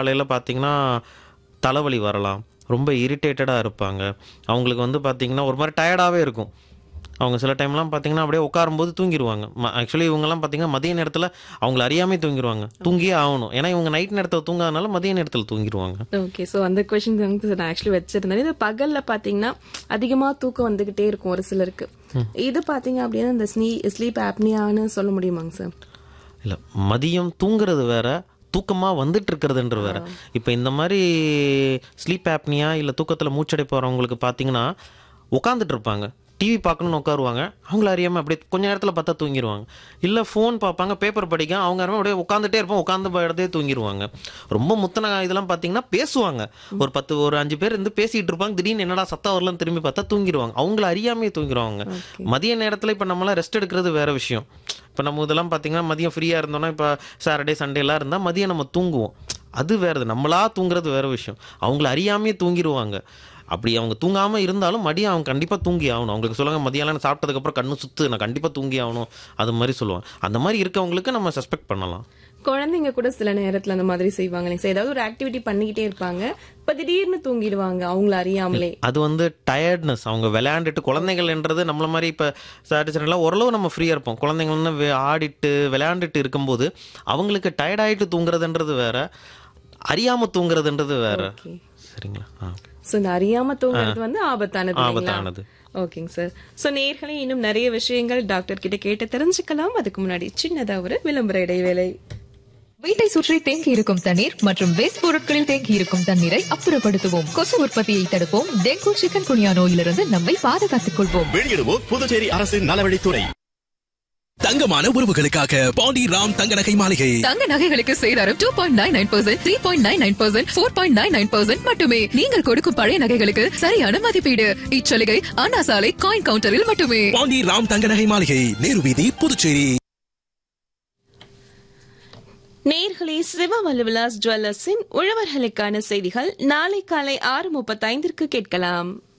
காலையில் பார்த்தீங்கன்னா தலைவலி வரலாம் ரொம்ப இரிட்டேட்டடாக இருப்பாங்க அவங்களுக்கு வந்து பார்த்தீங்கன்னா ஒரு மாதிரி டயர்டாகவே இருக்கும் அவங்க சில டைம்லாம் பார்த்தீங்கன்னா அப்படியே உட்காரும்போது தூங்கிடுவாங்க ஆக்சுவலி இவங்கெல்லாம் பார்த்தீங்கன்னா மதிய நேரத்தில் அவங்கள அறியாமே தூங்கிடுவாங்க தூங்கியே ஆகணும் ஏன்னா இவங்க நைட் நேரத்தில் தூங்காதனால மதிய நேரத்தில் தூங்கிடுவாங்க ஓகே ஸோ அந்த கொஸ்டின் வந்து நான் ஆக்சுவலி வச்சிருந்தேன் இது பகல்ல பாத்தீங்கன்னா அதிகமா தூக்கம் வந்துகிட்டே இருக்கும் ஒரு சிலருக்கு இது பாத்தீங்க அப்படின்னா இந்த ஸ்னீ ஸ்லீப் ஆப்னியான்னு சொல்ல முடியுமாங்க சார் இல்லை மதியம் தூங்குறது வேற தூக்கமாக வந்துட்டு இருக்கிறதுன்ற வேற இப்போ இந்த மாதிரி ஸ்லீப் ஆப்னியா இல்லை தூக்கத்தில் மூச்சடை போகிறவங்களுக்கு பார்த்தீங்கன்னா உட்காந்துட்டு இருப்பாங்க டிவி பார்க்கணும்னு உட்காருவாங்க அவங்கள அறியாமல் அப்படியே கொஞ்ச நேரத்தில் பார்த்தா தூங்கிடுவாங்க இல்லை ஃபோன் பார்ப்பாங்க பேப்பர் படிக்க அவங்க யாருமே அப்படியே உட்காந்துட்டே இருப்போம் உட்காந்து இடத்தே தூங்கிடுவாங்க ரொம்ப முத்தன இதெல்லாம் பார்த்தீங்கன்னா பேசுவாங்க ஒரு பத்து ஒரு அஞ்சு பேர் இருந்து பேசிகிட்டு இருப்பாங்க திடீர்னு என்னடா சத்தம் வரலன்னு திரும்பி பார்த்தா தூங்கிடுவாங்க அவங்கள அறியாமே தூங்கிடுவாங்க மதிய நேரத்தில் இப்போ நம்மளாம் ரெஸ்ட் எடுக்கிறது வேற விஷயம் இப்போ நம்ம இதெல்லாம் பார்த்தீங்கன்னா மதியம் ஃப்ரீயாக இருந்தோம்னா இப்போ சாட்டர்டே சண்டேலாம் இருந்தால் மதியம் நம்ம தூங்குவோம் அது வேறது நம்மளா தூங்குறது வேற விஷயம் அவங்கள அறியாமே தூங்கிடுவாங்க அப்படி அவங்க தூங்காம இருந்தாலும் மதியம் அவங்க கண்டிப்பா தூங்கி ஆகணும் அவங்களுக்கு சொல்லுவாங்க மதியம் நான் சாப்பிட்டதுக்கு அப்புறம் கண்ணு சுத்து நான் கண்டிப்பா தூங்கி ஆகணும் அது மாதிரி சொல்லுவாங்க அந்த மாதிரி இருக்கவங்களுக்கு நம்ம சஸ்பெக்ட் பண்ணலாம் குழந்தைங்க கூட சில நேரத்துல அந்த மாதிரி செய்வாங்க இல்லைங்க சார் ஏதாவது ஒரு ஆக்டிவிட்டி பண்ணிக்கிட்டே இருப்பாங்க இப்ப திடீர்னு தூங்கிடுவாங்க அவங்கள அறியாமலே அது வந்து டயர்ட்னஸ் அவங்க விளையாண்டுட்டு குழந்தைகள்ன்றது நம்மள மாதிரி இப்போ சாட்டிஸ்ஃபைலாம் ஓரளவு நம்ம ஃப்ரீயாக இருப்போம் குழந்தைங்கள்னு வே- ஆடிட்டு விளையாண்டுட்டு இருக்கும்போது அவங்களுக்கு டயர்ட் ஆயிட்டு தூங்குறதுன்றது வேற அறியாம தூங்குறதுன்றது வேற ஓகே சரிங்களா ஆ சோ இந்த அறியாம தூங்குறது வந்து ஆபத்தானது இல்லைங்களா? ஆபத்தானது. ஓகேங்க சார் சோ நேர்களே இன்னும் நிறைய விஷயங்கள் டாக்டர் கிட்ட கேட்டு தெரிஞ்சுக்கலாம் அதுக்கு முன்னாடி சின்னதா ஒரு விளம்பர இடைவேளை வீட்டை சுற்றி தேங்கி இருக்கும் தண்ணீர் மற்றும் வேஸ்ட் பொருட்களில் தேங்கி இருக்கும் தண்ணீரை அப்புறப்படுத்துவோம் கொசு உற்பத்தியை தடுப்போம் டெங்கு சிக்கன் குனியா நோயிலிருந்து நம்மை பாதுகாத்துக் கொள்வோம் வெளியிடுவோர் புதுச்சேரி அரசின் நலவழித்துறை தங்கமான உறவுகளுக்காக பாண்டி ராம் தங்க நகை மாளிகை தங்க நகைகளுக்கு சேதாரம் two point nine nine percent three point nine nine percent four point nine nine percent மட்டுமே நீங்கள் கொடுக்கும் பழைய நகைகளுக்கு சரியான மதிப்பீடு இச்சலுகை அண்ணா சாலை காயின் கவுண்டரில் மட்டுமே பாண்டி ராம் தங்க நகை மாளிகை நேரு வீதி புதுச்சேரி நேர்களே சிவவல்லுவிலாஸ் ஜுவல்லர்ஸின் உழவர்களுக்கான செய்திகள் நாளை காலை ஆறு முப்பத்தைந்திற்கு கேட்கலாம்